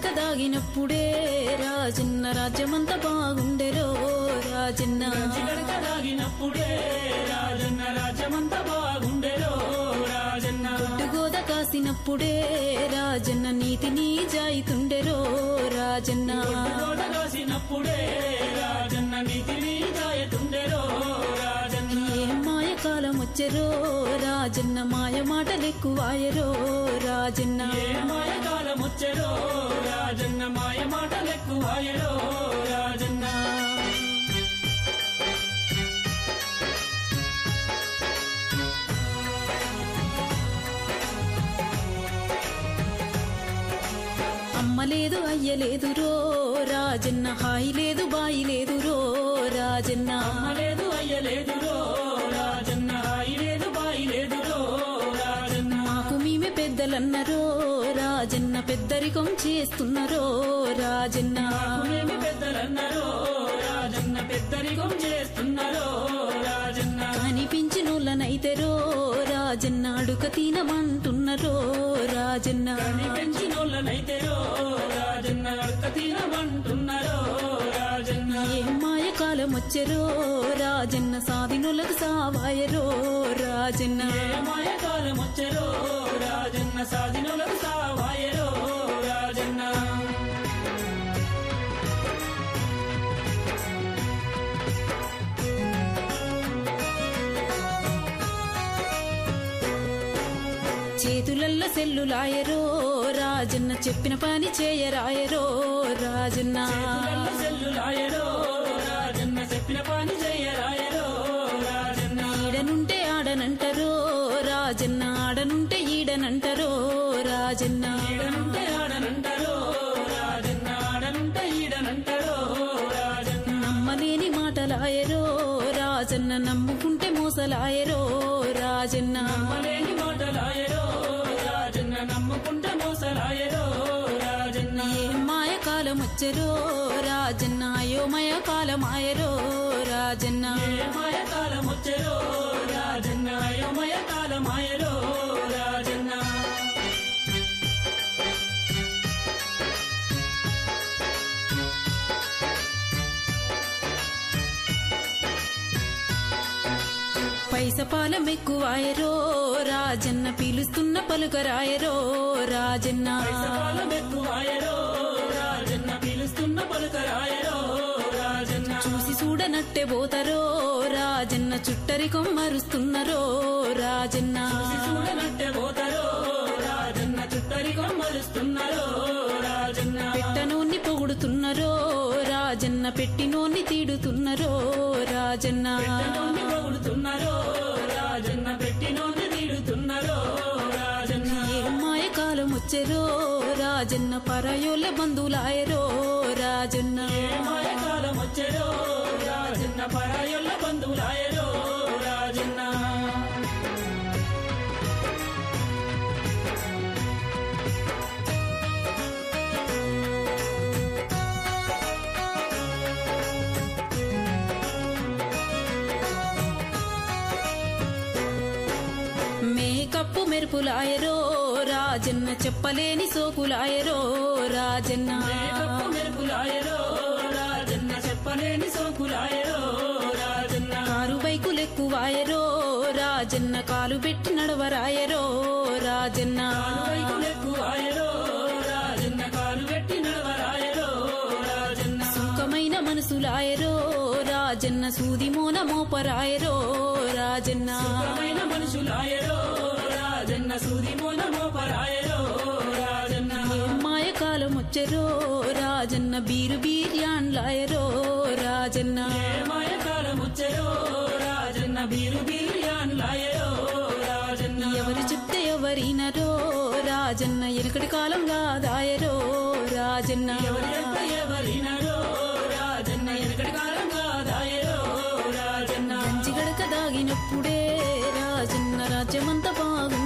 గడక దాగినప్పుడే రాజన్న రాజ్యమంతా బాగుండెరో రాజన్న గడక దాగినప్పుడే రాజన్న రాజ్యమంతా బాగుండెరో రాజన్న గోద కాసినప్పుడే రాజన్న నీతిని జాయితుండెరో రాజన్న గోడ కాసినప్పుడే రాజన్న నీతిని జాయతుండెరో రాజన్న ఏం మాయ కాలం వచ్చెరో రాజన్న మాయ మాటలెక్కువాయరో రాజన్న ఏ మాయ కాలం వచ్చెరో రాజన్న మాయ మాటలెక్కువాయరో రాజన్న అమ్మ లేదు అయ్య లేదు రో రాజన్న హాయి లేదు బాయి లేదు రో రాజన్న అమ్మ లేదు అయ్య లేదురో రాజన్న హాయి లేదు బాయి లేదురో రాజన్న మాకు మేమే పెద్దలన్నరో రాజన్న పెద్దరికం చేస్తున్నరో రాజన్న మేమి పెద్దలన్నారో రాజన్న పెద్దరికం చేస్తున్నారో రాజన్న కనిపించినోళ్ళనైతేరో రాజన్న అడుక తినమంటున్నరో రాజన్న కని పెంచినోళ్ళనైతేరో రాజన్న అడక తినమంటున్నారో రాజన్న ఏం మాయ కాలం వచ్చెరో రాజన్న సాధినులకు సావాయరో రాజన్న ఏ మాయ కాలం వచ్చెరో రాజన్న సాధినులకు సావాయరో రాజన్న చేతులల్ల సెల్లులాయరో రాజన్న చెప్పిన పని చేయరాయరో రాజన్న చేతులల్ల సెల్లులాయరో రాజన్న చెప్పిన పని చెయ్యరాయరో రాజన్న ఈడనుంటే ఆడనంటరో రాజన్న ఆడనుంటే ఈడనంటరో రాజన్న ఈడనుంటే ఆడనంటారో రాజన్న ఆడనుంటే ఈడనంటారో రాజన్న నమ్మలేని మాటలాయరో రాజన్న నమ్ముకుంటే మోసలాయరో రాజన్న నమ్మలేని మాటలాయరో రాజన్న నమ్ముకుంటే మోసలాయరో రాజన్న ఏం మాయ కాలం వచ్చరో రాజన్న అయోమయ కాలమాయరో రాజన్న ఏ మాయ కాలం వచ్చెరో రాజన్న అయోమయ కాలమాయరో రాజన్న పైసపాలం ఎక్కువాయరో రాజన్న పిలుస్తున్న పలుకరాయరో రాజన్న పైసపాలం ఎక్కువాయరో రాజన్న పిలుస్తున్న పలుకరాయరో రాజన్న చూసి చూడనట్టే పోతారో రాజన్న చుట్టరికం మరుస్తున్నరో రాజన్న చూడనట్టే పోతారో రాజన్న చుట్టరికం మరుస్తున్నారో రాజన్న పెట్టనోన్ని పొగుడుతున్నరో రాజన్న పెట్టినోన్ని తీడుతున్నరో రాజన్న పెట్టనోన్ని పొగుడుతున్నారో రాజన్న పెట్టినోన్ని తీడుతున్నారో రాజన్న ఏం మాయ కాలం వచ్చెరో రాజన్న పరాయోళ్ళ బంధువులాయరో రాజన్న ఏ మాయ కాలం వచ్చెరో రాజన్న పరాయొల్ల బంధువులాయరో రాజన్న మేకప్పు మెరుపులాయరో రాజన్న చెప్పలేని సోకులాయరో రాజన్న మేకప్పు మెరుపులాయరో రాజన్న చెప్పలేని సోకులాయరో రాజన్న కారు బైకులెక్కువాయరో రాజన్న కాలు పెట్టి నడవరాయరో రాజన్న వైకులెక్కువాయరో రాజన్న కాలు పెట్టి నడవరాయరో రాజన్న సుఖమైన మనసులాయరో రాజన్న సూది మూల మోపరాయరో రాజన్న సుఖమైన మనుషులాయరో రాజన్న సూది మూల మోపరాయరో రాజన్న మాయ కాలం వచ్చరో రాజన్న బీరు బీర్యాన్లాయరో రాజన్న ఏ మాయ కాలం వచ్చరో రాజన్న బీరు బీర్యాన్లాయరో రాజన్న ఎవరు చెప్తే ఎవరినరో రాజన్న ఎనకటి కాలం కాదాయరో రాజన్న ఎవరి యొక్క ఎవరినరో రాజన్న ఎనకటి కాలం కాదాయరో రాజన్న గంజి గడక దాగినప్పుడే రాజన్న రాజ్యమంతా బాగుండెరో